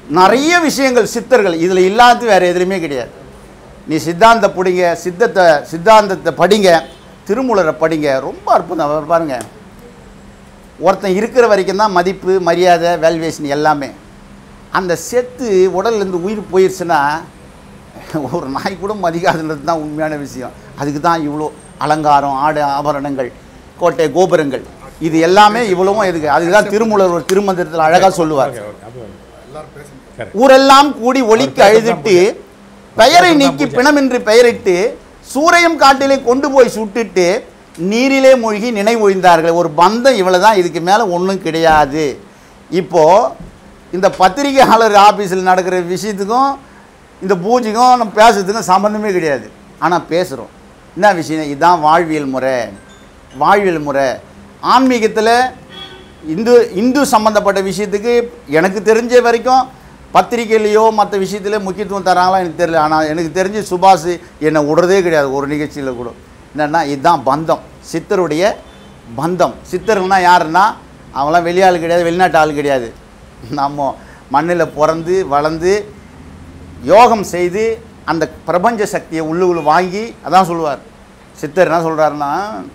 நிறைய விஷயங்கள் சித்தர்கள் இதில் இல்லாதது வேறு எதுலையுமே கிடையாது நீ சித்தாந்த பிடிங்க சித்தத்தை சித்தாந்தத்தை படிங்க திருமூலரை படிங்க ரொம்ப அற்புதம் அவர் பாருங்க ஒருத்தன் இருக்கிற வரைக்கும் தான் மதிப்பு மரியாதை வேல்வேஷன் எல்லாமே அந்த செத்து உடல்லேருந்து உயிர் போயிடுச்சுன்னா ஒரு நாய் கூட மதிக்காதுன்றது தான் உண்மையான விஷயம் அதுக்கு தான் இவ்வளோ அலங்காரம் ஆடு ஆபரணங்கள் கோட்டை கோபுரங்கள் இது எல்லாமே இவ்வளவும் எதுக்கு அதுக்கு தான் திருமூலர் ஒரு திருமந்திரத்தில் அழகாக சொல்லுவார் ஓகே ஓகே அப்போ Correct. ஊரெல்லாம் கூடி ஒலிக்க அழுதிட்டு பெயரை நீக்கி பிணமின்றி பெயரிட்டு சூரையும் காட்டிலே கொண்டு போய் சுட்டுட்டு நீரிலே மூழ்கி நினைவொழிந்தார்கள் ஒரு பந்தம் இவ்வளோ தான் இதுக்கு மேலே ஒன்றும் கிடையாது இப்போது இந்த பத்திரிகையாளர் ஆஃபீஸில் நடக்கிற விஷயத்துக்கும் இந்த பூஜைக்கும் நம்ம பேசுறதுக்கும் சம்மந்தமே கிடையாது ஆனால் பேசுகிறோம் என்ன விஷயம் இதுதான் வாழ்வியல் முறை வாழ்வியல் முறை ஆன்மீகத்தில் இந்து இந்து சம்மந்தப்பட்ட விஷயத்துக்கு எனக்கு தெரிஞ்ச வரைக்கும் பத்திரிக்கையிலையோ மற்ற விஷயத்துல முக்கியத்துவம் தராங்களா எனக்கு தெரியல ஆனால் எனக்கு தெரிஞ்சு சுபாஷ் என்னை விடுறதே கிடையாது ஒரு நிகழ்ச்சியில் கூட என்னென்னா இதுதான் பந்தம் சித்தருடைய பந்தம் சித்தர்கள்னா யாருன்னா அவங்களாம் வெளியாள் கிடையாது வெளிநாட்டு ஆள் கிடையாது நம்ம மண்ணில் பிறந்து வளர்ந்து யோகம் செய்து அந்த பிரபஞ்ச சக்தியை உள்ளுக்குள்ள வாங்கி அதான் சொல்லுவார் சித்தர் என்ன சொல்கிறாருன்னா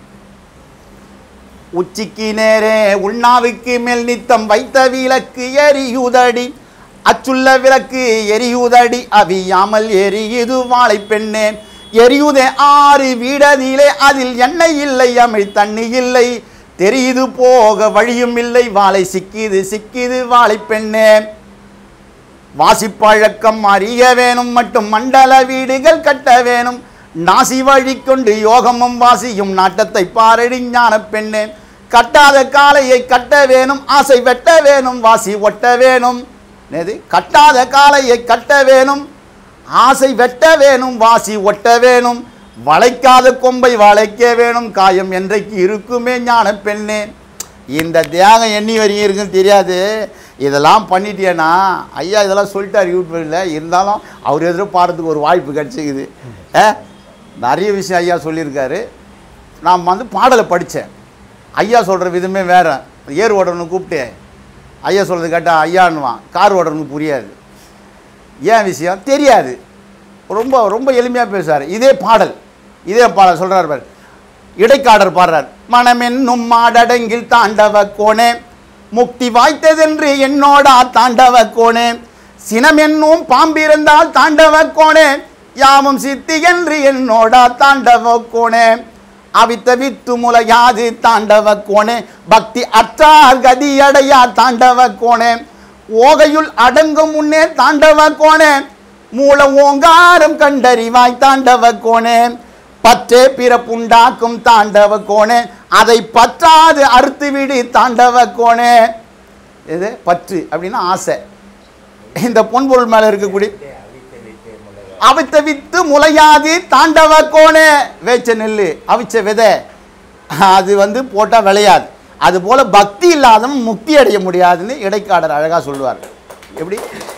உச்சிக்கு நேரே உண்ணாவுக்கு மேல் நித்தம் வைத்த விளக்கு எரியுதடி அச்சுள்ள விளக்கு எரியுதடி அவியாமல் எரியுது வாழை பெண்ணே எரியுதே ஆறு வீடதிலே அதில் எண்ணெய் இல்லை அமிழ் தண்ணி இல்லை தெரியுது போக வழியும் இல்லை வாழை சிக்கிது சிக்கிது வாழை பெண்ணே வாசிப்பழக்கம் அறிய வேணும் மட்டும் மண்டல வீடுகள் கட்ட வேணும் நாசி வழி கொண்டு யோகமும் வாசியும் நாட்டத்தை பாரடி ஞான பெண்ணே கட்டாத காளையை கட்ட வேணும் ஆசை வெட்ட வேணும் வாசி ஒட்ட வேணும் என்னது கட்டாத காளையை கட்ட வேணும் ஆசை வெட்ட வேணும் வாசி ஒட்ட வேணும் வளைக்காத கொம்பை வளைக்க வேணும் காயம் என்றைக்கு இருக்குமே ஞான பெண்ணே இந்த தியாகம் எண்ணி வரைக்கும் இருக்குன்னு தெரியாது இதெல்லாம் பண்ணிட்டேன்னா ஐயா இதெல்லாம் சொல்லிட்டார் யூடியூப்பில் இருந்தாலும் அவர் எதிர பாடுறதுக்கு ஒரு வாய்ப்பு கிடச்சிக்குது ஏ நிறைய விஷயம் ஐயா சொல்லியிருக்காரு நான் வந்து பாடலை படித்தேன் ஐயா சொல்கிற விதமே வேறு ஏர் ஓடுறவனு கூப்பிட்டு ஐயா சொல்கிறது கேட்டால் ஐயான்னுவான் கார் ஓடுறவனுக்கு புரியாது ஏன் விஷயம் தெரியாது ரொம்ப ரொம்ப எளிமையாக பேசுவார் இதே பாடல் இதே பாடல் சொல்கிறார் பாரு இடைக்காடர் பாடுறார் மனமென்னும் மாடடங்கில் தாண்டவ கோணே முக்தி வாய்த்ததென்று என்னோடா தாண்டவ கோணே சினமென்னும் பாம்பிருந்தால் தாண்டவ கோணே யாவும் சித்தி என்று என்னோடா தாண்டவ கோணே அவித்த வித்து முலையாது தாண்டவ கோணே பக்தி அற்றார் கதியடையா தாண்டவ கோணே ஓகையுள் அடங்கும் முன்னே தாண்டவ கோணே மூல ஓங்காரம் கண்டறிவாய் தாண்டவ கோணே பற்றே பிறப்புண்டாக்கும் தாண்டவ கோணே அதை பற்றாது அறுத்து விடு தாண்டவ கோணே இது பற்று அப்படின்னா ஆசை இந்த பொன்பொருள் மேலே இருக்கக்கூடிய அவித்த வித்து முளையாது தாண்டவ கோணே வேச்ச நெல் அவிச்ச விதை அது வந்து போட்டால் விளையாது அதுபோல் பக்தி இல்லாதவன் முக்தி அடைய முடியாதுன்னு இடைக்காடர் அழகாக சொல்லுவார் எப்படி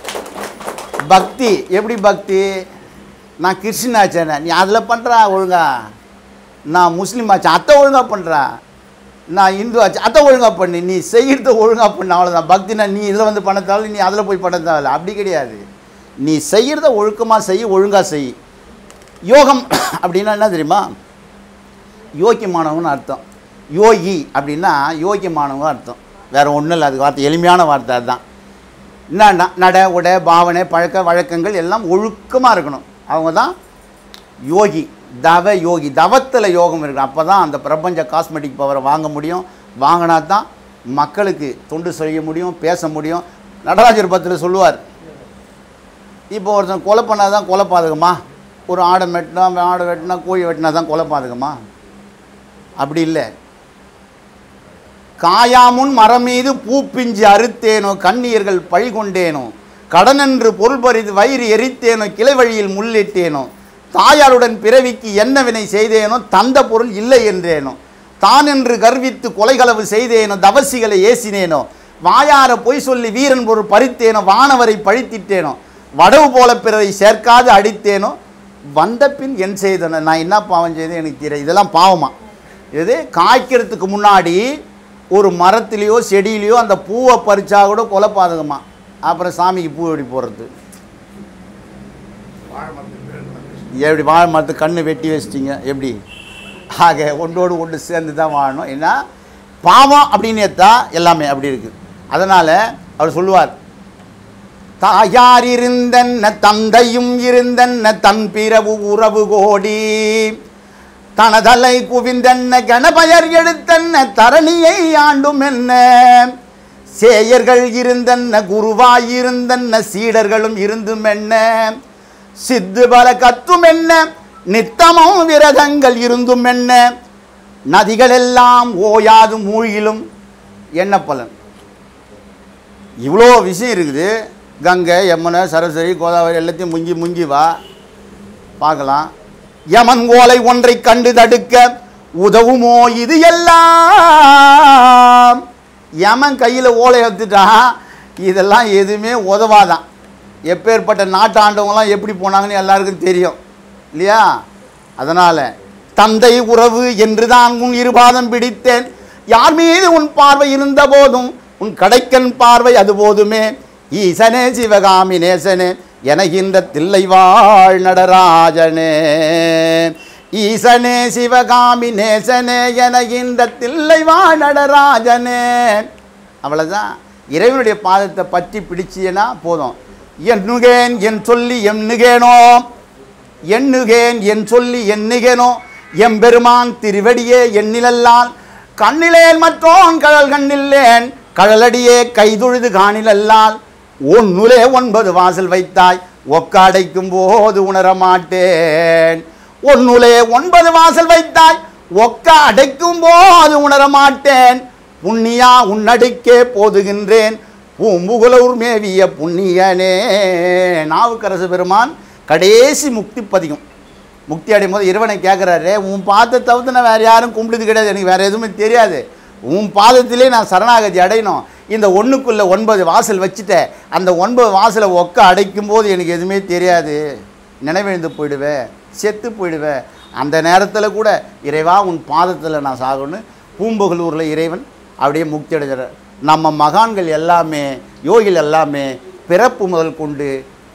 பக்தி எப்படி பக்தி நான் கிறிஸ்டின் ஆச்சேனே நீ அதில் பண்ணுறா ஒழுங்கா நான் முஸ்லீம் ஆச்சேன் அத்தை ஒழுங்காக பண்ணுறா நான் இந்து ஆச்சு அத்தை ஒழுங்காக பண்ணு நீ செய்கிறத ஒழுங்காக பண்ணு அவ்வளோதான் பக்தினா நீ இதில் வந்து பண்ண தேவையில்ல நீ அதில் போய் பண்ண தேவையில்ல அப்படி கிடையாது நீ செய்கிறத ஒழுக்கமாக செய் ஒழுங்காக செய் யோகம் அப்படின்னா என்ன தெரியுமா யோக்கியமானவங்கன்னு அர்த்தம் யோகி அப்படின்னா யோக்கியமானவங்க அர்த்தம் வேறு ஒன்றும் இல்லை அதுக்கு வார்த்தை எளிமையான வார்த்தை அதுதான் என்னன்னா நட உடை பாவனை பழக்க வழக்கங்கள் எல்லாம் ஒழுக்கமாக இருக்கணும் அவங்க தான் யோகி தவ யோகி தவத்தில் யோகம் இருக்கணும் அப்போ தான் அந்த பிரபஞ்ச காஸ்மெட்டிக் பவரை வாங்க முடியும் வாங்கினா தான் மக்களுக்கு தொண்டு செய்ய முடியும் பேச முடியும் நடராஜர் பத்தில் சொல்லுவார் இப்போ ஒருத்தன் கொலை பண்ணால் தான் கொலை பாதகமா ஒரு ஆடை வெட்டினா ஆடை வெட்டினா கோழி வெட்டினா தான் கொலை பாதகமா அப்படி இல்லை காயாமுன் மரம் மீது பூ பிஞ்சு அறுத்தேனோ கண்ணீர்கள் பழி கொண்டேனோ கடனென்று பொருள் பறிது வயிறு எரித்தேனோ கிளை வழியில் முள்ளிட்டேனோ தாயாருடன் பிறவிக்கு என்ன வினை செய்தேனோ தந்த பொருள் இல்லை என்றேனோ தான் என்று கர்வித்து கொலைகளவு செய்தேனோ தவசிகளை ஏசினேனோ வாயார பொய் சொல்லி வீரன் பொருள் பறித்தேனோ வானவரை பழித்திட்டேனோ வடவு போல பிறரை சேர்க்காது அடித்தேனோ வந்த பின் என் செய்தன நான் என்ன பாவம் செய்தேன் எனக்கு தெரியும் இதெல்லாம் பாவமா இது காய்க்கிறதுக்கு முன்னாடி ஒரு மரத்துலேயோ செடியிலையோ அந்த பூவை பறிச்சா கூட கொலை பாதகமா அப்புறம் சாமிக்கு பூ எப்படி போடுறது வாழை மரத்துக்கு பேர் என்ன பேசுறீங்க? எப்படி வாழை மரத்து கண்ணு வெட்டி வச்சிட்டிங்க எப்படி ஆக ஒன்றோடு ஒன்று சேர்ந்து தான் வாழணும் ஏன்னா பாவம் அப்படின்னு தான் எல்லாமே அப்படி இருக்குது அதனால் அவர் சொல்லுவார் தாயார் இருந்தன்ன தந்தையும் இருந்தன்ன தன் பிறவு உறவு கோடி தனதலை குவிந்தன்ன கணபயர் எடுத்தன்ன தரணியை ஆண்டும் என்ன சேயர்கள் இருந்தன்ன குருவாய் இருந்தன்ன சீடர்களும் இருந்தும் என்ன சித்து பல கத்தும் என்ன நித்தமும் விரதங்கள் இருந்தும் என்ன நதிகள் எல்லாம் ஓயாது மூழ்கிலும் என்ன பலன் இவ்வளோ விஷயம் இருக்குது கங்கை யமுனை சரஸ்வதி கோதாவரி எல்லாத்தையும் முங்கி முங்கி வா பார்க்கலாம் யமன் ஓலை ஒன்றை கண்டு தடுக்க உதவுமோ இது எல்லாம் யமன் கையில் ஓலை எடுத்துட்டான் இதெல்லாம் எதுவுமே உதவாதான் எப்பேற்பட்ட நாட்டாண்டவங்களாம் எப்படி போனாங்கன்னு எல்லாருக்கும் தெரியும் இல்லையா அதனால் தந்தை உறவு என்று தான் உன் இருபாதம் பிடித்தேன் யார் மீது உன் பார்வை இருந்த போதும் உன் கடைக்கன் பார்வை அது போதுமே ஈசனே சிவகாமி நேசனே எனகின்ற தில்லை வாழ் நடராஜனே ஈசனே சிவகாமி நேசனே எனகின்ற தில்லை வாழ் நடராஜனே அவ்வளோதான் இறைவனுடைய பாதத்தை பற்றி பிடிச்சியனா போதும் எண்ணுகேன் என் சொல்லி எண்ணுகேனோ எண்ணுகேன் என் சொல்லி எண்ணுகேனோ எம்பெருமான் திருவடியே எண்ணிலல்லால் கண்ணிலேன் மற்றோன் கடல் கண்ணில்லேன் கடலடியே கைதொழுது காணிலல்லால் ஒன்னுலே ஒன்பது வாசல் வைத்தாய் ஒக்காடைக்கும் போது உணர மாட்டேன் ஒன்னுலே ஒன்பது வாசல் வைத்தாய் ஒக்க அடைக்கும் போது உணர மாட்டேன் புண்ணியா உன்னடிக்கே போதுகின்றேன் பூம்புகுலூர் மேவிய புண்ணியனே நாவுக்கரசு பெருமான் கடைசி முக்தி பதிகம் முக்தி அடையும் போது இறைவனை கேட்குறாரு உன் பாதத்தை தவிர்த்து நான் வேறு யாரும் கும்பிடுது கிடையாது எனக்கு வேறு எதுவுமே தெரியாது உன் பாதத்திலே நான் சரணாகதி அடையணும் இந்த ஒன்றுக்குள்ளே ஒன்பது வாசல் வச்சுட்டேன் அந்த ஒன்பது வாசலை ஒக்க அடைக்கும் போது எனக்கு எதுவுமே தெரியாது நினைவிழந்து போயிடுவேன் செத்து போயிடுவேன் அந்த நேரத்தில் கூட இறைவா உன் பாதத்தில் நான் சாகணும் பூம்புகலூரில் இறைவன் அப்படியே முக்தி அடைஞ்சார் நம்ம மகான்கள் எல்லாமே யோகிகள் எல்லாமே பிறப்பு முதல் கொண்டு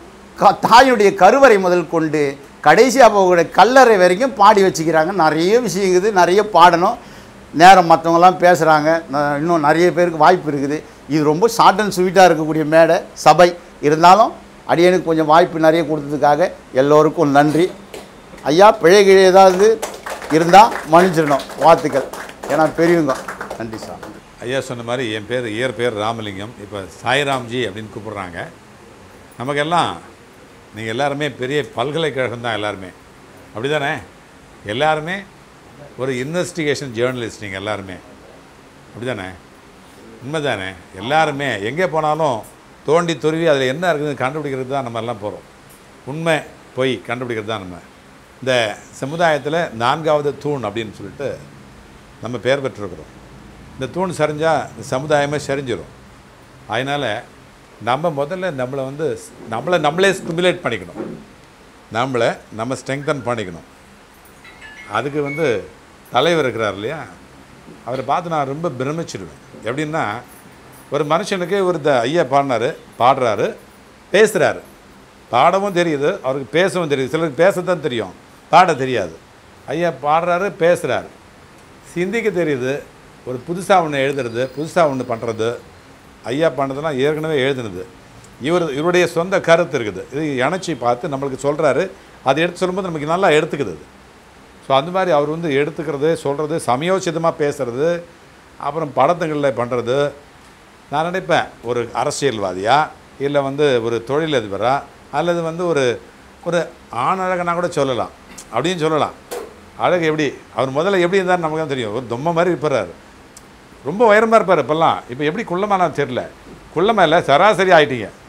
க தாயுடைய கருவறை முதல் கொண்டு கடைசி அவங்களுடைய கல்லறை வரைக்கும் பாடி வச்சுக்கிறாங்க நிறைய விஷயம் இருக்குது நிறைய பாடணும் நேரம் மற்றவங்கலாம் பேசுகிறாங்க இன்னும் நிறைய பேருக்கு வாய்ப்பு இருக்குது இது ரொம்ப ஷார்ட் அண்ட் ஸ்வீட்டாக இருக்கக்கூடிய மேடை சபை இருந்தாலும் அடியனுக்கு கொஞ்சம் வாய்ப்பு நிறைய கொடுத்ததுக்காக எல்லோருக்கும் நன்றி ஐயா பிழை கிழை ஏதாவது இருந்தால் மன்னிச்சிடணும் வாழ்த்துக்கள் ஏன்னா பெரியவங்க நன்றி சார் ஐயா சொன்ன மாதிரி என் பேர் இயற்பெயர் ராமலிங்கம் இப்போ சாய்ராம்ஜி அப்படின்னு கூப்பிடுறாங்க நமக்கெல்லாம் நீங்கள் எல்லாருமே பெரிய பல்கலைக்கழகம் தான் எல்லாருமே அப்படி தானே எல்லாருமே ஒரு இன்வெஸ்டிகேஷன் ஜேர்னலிஸ்ட் நீங்கள் எல்லாருமே அப்படி தானே உண்மைதானே எல்லாருமே எங்கே போனாலும் தோண்டி துருவி அதில் என்ன இருக்குதுன்னு கண்டுபிடிக்கிறது தான் நம்ம எல்லாம் போகிறோம் உண்மை பொய் கண்டுபிடிக்கிறது தான் நம்ம இந்த சமுதாயத்தில் நான்காவது தூண் அப்படின்னு சொல்லிட்டு நம்ம பேர் பெற்றிருக்கிறோம் இந்த தூண் சரிஞ்சால் இந்த சமுதாயமே சரிஞ்சிடும் அதனால் நம்ம முதல்ல நம்மளை வந்து நம்மளை நம்மளே ஸ்டிமுலேட் பண்ணிக்கணும் நம்மளை நம்ம ஸ்ட்ரெங்தன் பண்ணிக்கணும் அதுக்கு வந்து தலைவர் இருக்கிறார் இல்லையா அவரை பார்த்து நான் ரொம்ப பிரமிச்சிடுவேன் எப்படின்னா ஒரு மனுஷனுக்கு ஒரு த ஐயா பாடினாரு பாடுறாரு பேசுகிறாரு பாடவும் தெரியுது அவருக்கு பேசவும் தெரியுது சிலருக்கு பேசத்தான் தெரியும் பாட தெரியாது ஐயா பாடுறாரு பேசுகிறாரு சிந்திக்க தெரியுது ஒரு புதுசாக ஒன்று எழுதுறது புதுசாக ஒன்று பண்ணுறது ஐயா பண்ணதெல்லாம் ஏற்கனவே எழுதுனது இவர் இவருடைய சொந்த கருத்து இருக்குது இது இணைச்சி பார்த்து நம்மளுக்கு சொல்கிறாரு அதை எடுத்து சொல்லும்போது நமக்கு நல்லா எடுத்துக்குது அது ஸோ அந்த மாதிரி அவர் வந்து எடுத்துக்கிறது சொல்கிறது சமயோசிதமாக பேசுகிறது அப்புறம் படத்துங்களில் பண்ணுறது நான் நினைப்பேன் ஒரு அரசியல்வாதியா இல்லை வந்து ஒரு தொழிலதிபரா அல்லது வந்து ஒரு ஒரு ஆணழகனா கூட சொல்லலாம் அப்படின்னு சொல்லலாம் அழகு எப்படி அவர் முதல்ல எப்படி இருந்தார் நமக்கு தான் தெரியும் ஒரு தொம்மை மாதிரி இருப்பார் ரொம்ப உயரமாக இருப்பார் இப்போல்லாம் இப்போ எப்படி குள்ளமானா தெரில குள்ளமாக இல்லை சராசரி ஆயிட்டீங்க